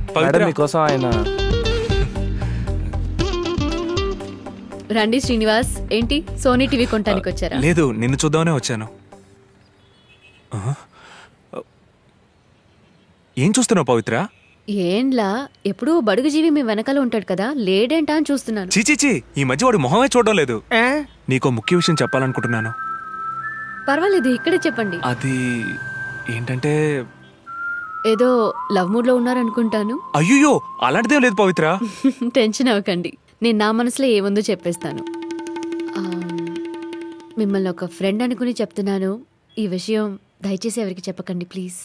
పవిత్ర మీకోసం ఆయన రండి శ్రీనివాస్ ఏంటి సోనీ టీవీ కొనడానికి వచ్చారా లేదు నిన్ను చూద్దామనే వచ్చాను ఆహా. ఏం చూస్తున్నావు పవిత్ర ఏంలా ఎప్పుడూ బడుగు జీవి మీ వెనకాల ఉంటాడు కదా లేడేంటా అని చూస్తున్నాను చీచీచి ఈ మధ్య వాడు మొహమే చూడడం లేదు నీకో ముఖ్య విషయం చెప్పాలనుకుంటున్నాను పర్వాలేదు ఇక్కడే చెప్పండి అది ఏంటంటే ఏదో లవ్ మూడ్ లో ఉన్నారనుకుంటాను అయ్యో అలాంటిదేం లేదు పవిత్ర టెన్షన్ అవ్వకండి నేను నా మనసులో ఏముందో చెప్పేస్తాను ఆమ్, మిమ్మల్ని ఒక ఫ్రెండ్ అనుకుని చెప్తున్నాను ఈ విషయం దయచేసి ఎవరికి చెప్పకండి ప్లీజ్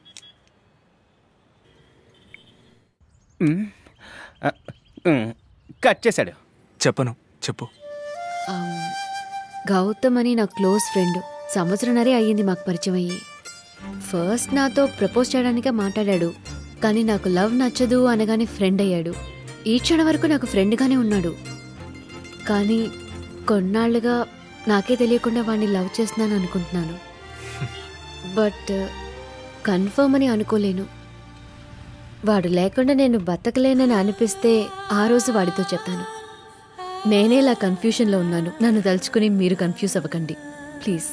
కట్ చేశాడు చెప్పను చెప్పు ఆమ్, గౌతమ్ అని నా క్లోజ్ ఫ్రెండ్ సంవత్సరంన్నరే అయ్యింది మాకు పరిచయం అయ్యి ఫస్ట్ నాతో ప్రపోజ్ చేయడానికే మాట్లాడాడు కానీ నాకు లవ్ నచ్చదు అనగానే ఫ్రెండ్ అయ్యాడు ఈ క్షణం వరకు నాకు ఫ్రెండ్గానే ఉన్నాడు కానీ కొన్నాళ్ళుగా నాకే తెలియకుండా వాడిని లవ్ చేస్తున్నాను అనుకుంటున్నాను బట్ కన్ఫర్మ్ అని అనుకోలేను వాడు లేకుండా నేను బతకలేనని అనిపిస్తే ఆ రోజు వాడితో చెప్తాను నేనే ఇలా కన్ఫ్యూషన్లో ఉన్నాను నన్ను తలుచుకుని మీరు కన్ఫ్యూజ్ అవ్వకండి ప్లీజ్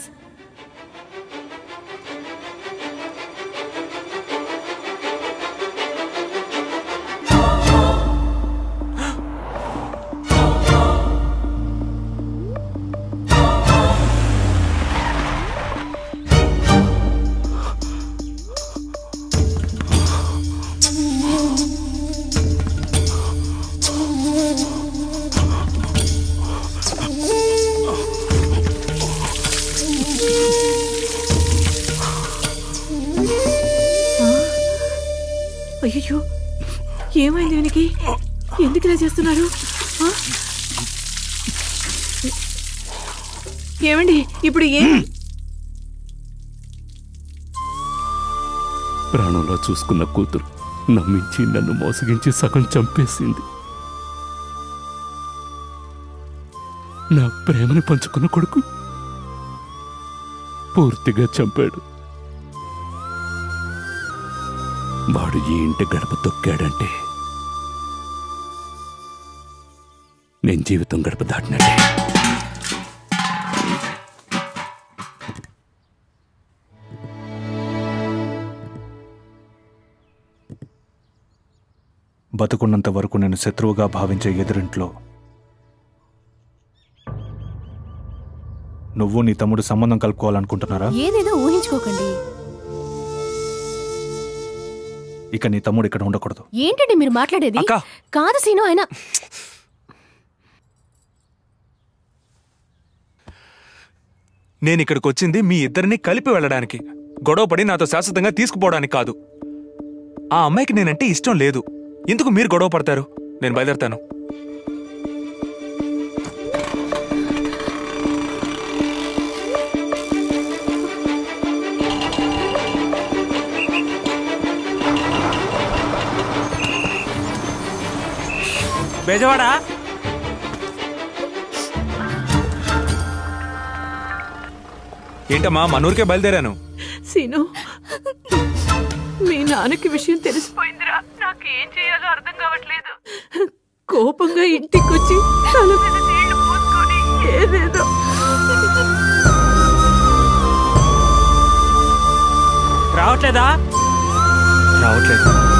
అయ్యో ఏమైంది వీనికి ఎందుకు ఇలా చేస్తున్నారు ఆ? ఏమండి ఇప్పుడు ఏం ప్రాణంలో చూసుకున్న కూతురు నమ్మించి నన్ను మోసగించి సగం చంపేసింది నా ప్రేమని పంచుకున్న కొడుకు పూర్తిగా చంపాడు వాడు ఈ ఇంటి గడప తొక్కాడంటే నేను జీవితం గడప దాటినట్టే బతుకున్నంత వరకు నేను శత్రువుగా భావించే ఎదురింట్లో నువ్వు నీ తమ్ముడు సంబంధం కలుపుకోవాలనుకుంటున్నారా ఏదేదో ఊహించుకోకండి ఇక నీ తమ్ముడు ఇక్కడ ఉండకూడదు ఏంటండి మీరు మాట్లాడేది అక్క. కాదు సీను ఆయన నేను ఇక్కడికి వచ్చింది మీ ఇద్దరిని కలిపి వెళ్ళడానికి గొడవపడి నాతో శాశ్వతంగా తీసుకుపోవడానికి కాదు ఆ అమ్మాయికి నేనంటే ఇష్టం లేదు ఎందుకు మీరు గొడవ పడతారు నేను బయలుదేరుతాను బెజవాడా ఏంటమ్మా మనూరికే బయలుదేరాను సీను మీ నాన్నకి విషయం తెలిసిపోయిందిరా నాకు ఏం చేయాలో అర్థం కావట్లేదు కోపంగా ఇంటికి వచ్చి తల మీద నీళ్లు పోసుకొని ఏదేదో రావట్లేదా రావట్లేదు